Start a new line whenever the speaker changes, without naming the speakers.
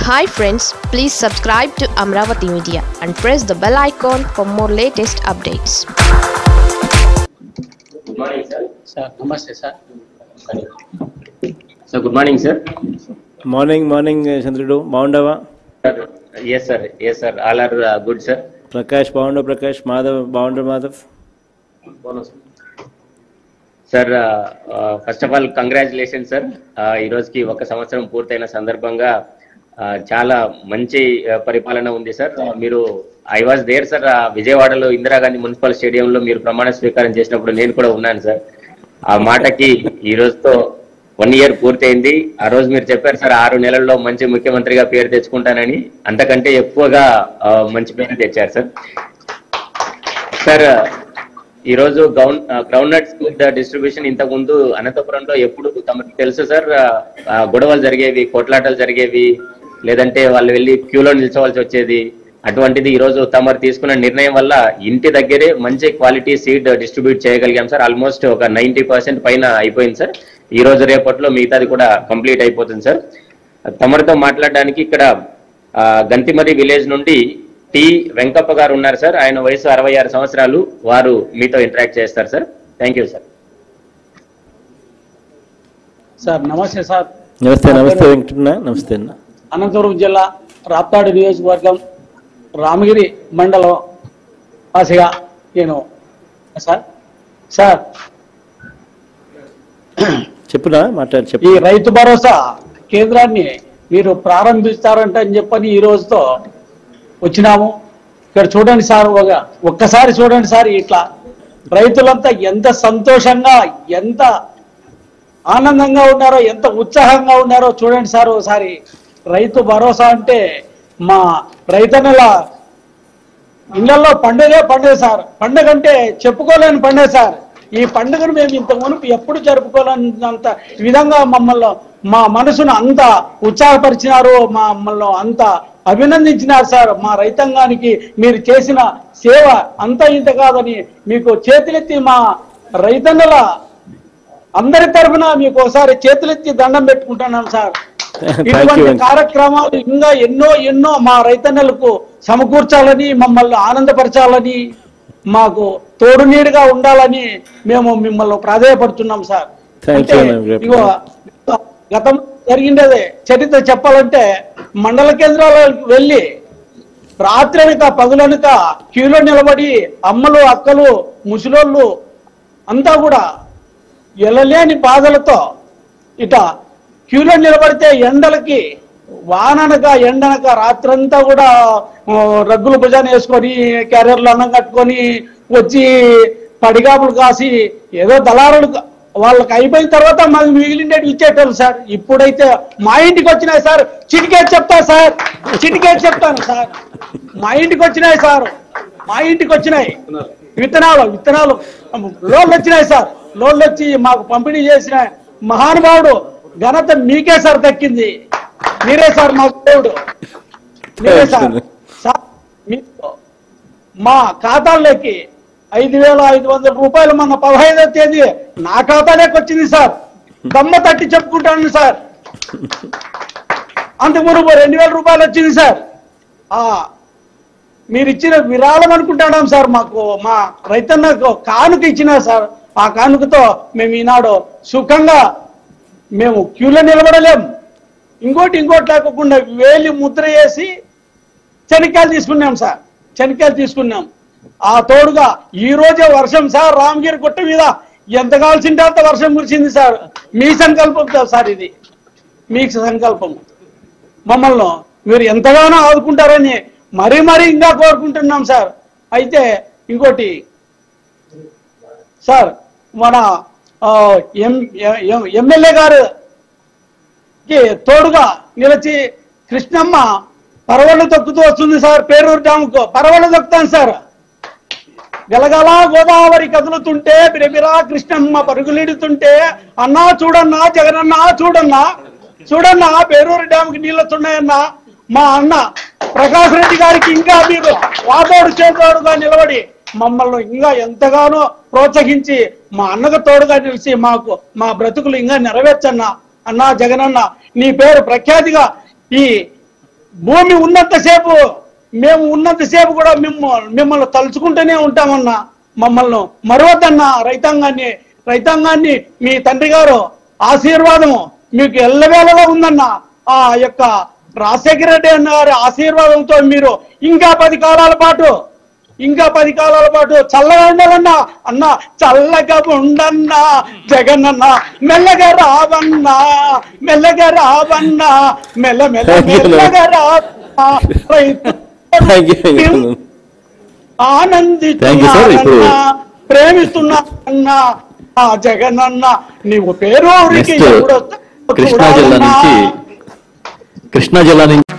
Hi friends please subscribe to Amaravati media and press the bell icon for more latest updates
good morning sir
sir నమస్తే sir
sir good morning sir
morning morning చంద్రుడు బాగుండవా
yes sir yes sir all are good sir
Prakash బాగుండవు ప్రకాష్ మాధవ్ బాగుండవు Madhav
sir first of all congratulation sir ఈ రోజుకి ఒక సంవత్సరం పూర్తయిన సందర్భంగా uh, చాలా మంచి uh, పరిపాలన ఉంది సార్ మీరు ఐ వాజ్ దేర్ సార్ విజయవాడలో ఇందిరాగాంధీ మున్సిపల్ స్టేడియంలో మీరు ప్రమాణ స్వీకారం చేసినప్పుడు నేను కూడా ఉన్నాను సార్ ఆ మాటకి ఈ రోజుతో వన్ ఇయర్ పూర్తయింది ఆ రోజు మీరు చెప్పారు సార్ ఆరు నెలల్లో మంచి ముఖ్యమంత్రిగా పేరు తెచ్చుకుంటానని అంతకంటే ఎక్కువగా uh, మంచి పేరు తెచ్చారు సార్ సార్ ఈ రోజు గౌన్ గ్రౌండ్ నట్స్ డిస్ట్రిబ్యూషన్ ఇంతకు ముందు అనంతపురంలో ఎప్పుడు తమకు తెలుసు సార్ ఆ, గొడవలు జరిగేవి కొట్లాటలు జరిగేవి లేదంటే వాళ్ళు వెళ్ళి క్యూలో నిల్చోవాల్సి వచ్చేది అటువంటిది ఈ రోజు తమరు తీసుకున్న నిర్ణయం వల్ల ఇంటి దగ్గరే మంచి క్వాలిటీ సీడ్ డిస్ట్రిబ్యూట్ చేయగలిగాం సార్ ఆల్మోస్ట్ ఒక నైన్టీ పర్సెంట్ పైన అయిపోయింది సార్ ఈ రోజు రేపట్లో మిగతాది కూడా కంప్లీట్ అయిపోతుంది సార్ తమరితో మాట్లాడడానికి ఇక్కడ ఆ, గంతిమరి విలేజ్ నుండి టి వెంకప్ప గారు ఉన్నారు సార్ ఆయన వయసు అరవై ఆరు సంవత్సరాలు వారు మీతో ఇంటరాక్ట్ చేస్తారు sir thank you sir
sir నమస్తే సార్
నమస్తే నమస్తే వెంకటన్న నమస్తే అన్న
అనంతపురం జిల్లా రాప్తాడు నియోజకవర్గం రామగిరి మండలం వాసిగా నేను సార్ సార్
చెప్పునా మాట్లాడి
ఈ
చెప్పు
రైతు భరోసా కేంద్రాన్ని మీరు ప్రారంభిస్తారంట అని చెప్పని ఈ రోజుతో వచ్చినాము ఇక్కడ చూడండి సార్ ఒక ఒక్కసారి చూడండి సార్ ఇట్లా రైతులంతా ఎంత సంతోషంగా ఎంత ఆనందంగా ఉన్నారో ఎంత ఉత్సాహంగా ఉన్నారో చూడండి సార్ ఒకసారి రైతు భరోసా అంటే మా రైతన్నల ఇళ్లలో పండుగే పండుగ సార్ పండుగ అంటే చెప్పుకోలేని పండుగ సార్ ఈ పండుగను మేము ఇంత మునుపు ఎప్పుడు జరుపుకోలేనంత విధంగా మమ్మల్ని మా మనసును అంత ఉత్సాహపరిచినారు మా మమ్మల్ని అంత అభినందించినారు సార్ మా రైతాంగానికి మీరు చేసిన సేవ అంత ఇంత కాదని మీకు చేతులెత్తి మా రైతన్నల అందరి తరఫున మీకు ఒకసారి చేతులెత్తి దండం పెట్టుకుంటున్నాం సార్
Thank you,
ఇటువంటి
వెంకట్.
కార్యక్రమాలు ఇంకా ఎన్నో ఎన్నో మా రైతన్నలకు సమకూర్చాలని మమ్మల్ని ఆనందపరచాలని మాకు తోడు నీడుగా ఉండాలని మేము మిమ్మల్ని ప్రాధాయపడుతున్నాం సార్
Thank you,
అంటే
Navi.
ఇగో గతం జరిగిండేదే చరిత్ర చెప్పాలంటే మండల కేంద్రాలకు వెళ్ళి రాత్రనక పగులనక క్యూలో నిలబడి అమ్మలు అక్కలు ముసలోళ్ళు అంతా కూడా ఎలలేని బాధలతో ఇట క్యూలో నిలబడితే ఎండలకి వాననక ఎండనక రాత్రంతా కూడా ఆ, రగ్గులు భుజాన్ని వేసుకొని క్యారియర్లు అన్నం కట్టుకొని వచ్చి పడిగాపులు కాసి ఏదో దళారులు వాళ్ళకి అయిపోయిన తర్వాత మాకు మిగిలిండేటి ఇచ్చేటోళ్ళు సార్ ఇప్పుడైతే మా ఇంటికి వచ్చినాయి సార్ చిటికేసి చెప్తా సార్ చిటికేసి చెప్తాను సార్ మా ఇంటికి వచ్చినాయి సార్ మా ఇంటికి వచ్చినాయి విత్తనాలు విత్తనాలు లోన్లు వచ్చినాయి సార్ లోన్లు వచ్చి మాకు పంపిణీ చేసిన మహానుభావుడు ఘనత మీకే సార్ దక్కింది మీరే సార్ మాకు దేవుడు మీరే సార్ సార్ మీకు మా ఖాతాల్లోకి ఐదు వేల ఐదు వందల రూపాయలు మొన్న పదహైదో తేదీ నా ఖాతాలోకి వచ్చింది సార్ దమ్మ తట్టి చెప్పుకుంటాను సార్ అంతకు మునుపు రెండు వేల రూపాయలు వచ్చింది సార్ ఆ మీరు ఇచ్చిన విరాళం అనుకుంటున్నాం సార్ మాకు మా రైతన్నకు కానుక ఇచ్చినారు సార్ ఆ కానుకతో మేము ఈనాడు సుఖంగా మేము క్యూలో నిలబడలేం ఇంకోటి ఇంకోటి లేకుండా వేలి ముద్ర వేసి శనిక్కాయలు తీసుకున్నాం సార్ శనిక్కాయలు తీసుకున్నాం ఆ తోడుగా ఈ రోజే వర్షం సార్ రామగిరి గుట్ట మీద ఎంత కావాల్సింటే అంత వర్షం కురిసింది సార్ మీ సంకల్పం సార్ ఇది మీ సంకల్పం మమ్మల్ని మీరు ఎంతగానో ఆదుకుంటారని మరీ మరీ ఇంకా కోరుకుంటున్నాం సార్ అయితే ఇంకోటి సార్ మన ఆ, ఎం ఎం- ఎమ్మెల్యే గారు కి తోడుగా నిలిచి కృష్ణమ్మ పరవళ్ళు తొక్కుతూ వస్తుంది సార్ పేరూరు డ్యాముకు పరవళ్ళు తొక్కుతాను సార్ గలగల గోదావరి కదులుతుంటే బిరబిరా కృష్ణమ్మ పరుగులిడుతుంటే అన్నా చూడన్నా జగనన్నా చూడన్నా చూడన్నా పేరూరు డ్యామ్కి నీళ్ళు వస్తున్నాయన్నా మా అన్న ప్రకాష్ రెడ్డి గారికి ఇంకా మీరు వాతోడు చేతోడుగా నిలబడి మమ్మల్ని ఇంకా ఎంతగానో ప్రోత్సహించి మా అన్నకు తోడుగా నిలిచి మాకు మా బ్రతుకులు ఇంకా నెరవేర్చన్నా అన్నా జగనన్న నీ పేరు ప్రఖ్యాతిగా ఈ భూమి ఉన్నంతసేపు మేము ఉన్నంతసేపు కూడా మిమ్మ మిమ్మల్ని తలుచుకుంటూనే ఉంటామన్నా మమ్మల్ని మరవద్దన్నా రైతాంగాన్ని రైతాంగాన్ని మీ తండ్రి గారు ఆశీర్వాదము మీకు ఎల్లవేళలా ఉందన్న ఆ యొక్క రాజశేఖర రెడ్డి అన్న గారి ఆశీర్వాదంతో మీరు ఇంకా పది కాలాల పాటు ఇంకా పది కాలాల పాటు చల్లగా ఉండాలన్నా అన్న చల్లగా ఉండన్నా జగన్ అన్న మెల్లగా రావన్నా మెల్లగా రావన్నా మెల్ల మెల్ల
Thank you, Lord.
మెల్లగా రావన్నా రైతు
Thank you, thank you. Thank you, sir. ఇప్పుడు-
ఆనందిస్తున్నా ప్రేమిస్తున్నా అన్న ఆ జగన్ అన్న నీవు పేరు ఊరికి
నెక్స్ట్
ఎప్పుడు వస్తావో
కృష్ణా జిల్లా
చూడాలన్నా.
నుంచి కృష్ణా జిల్లా నుంచి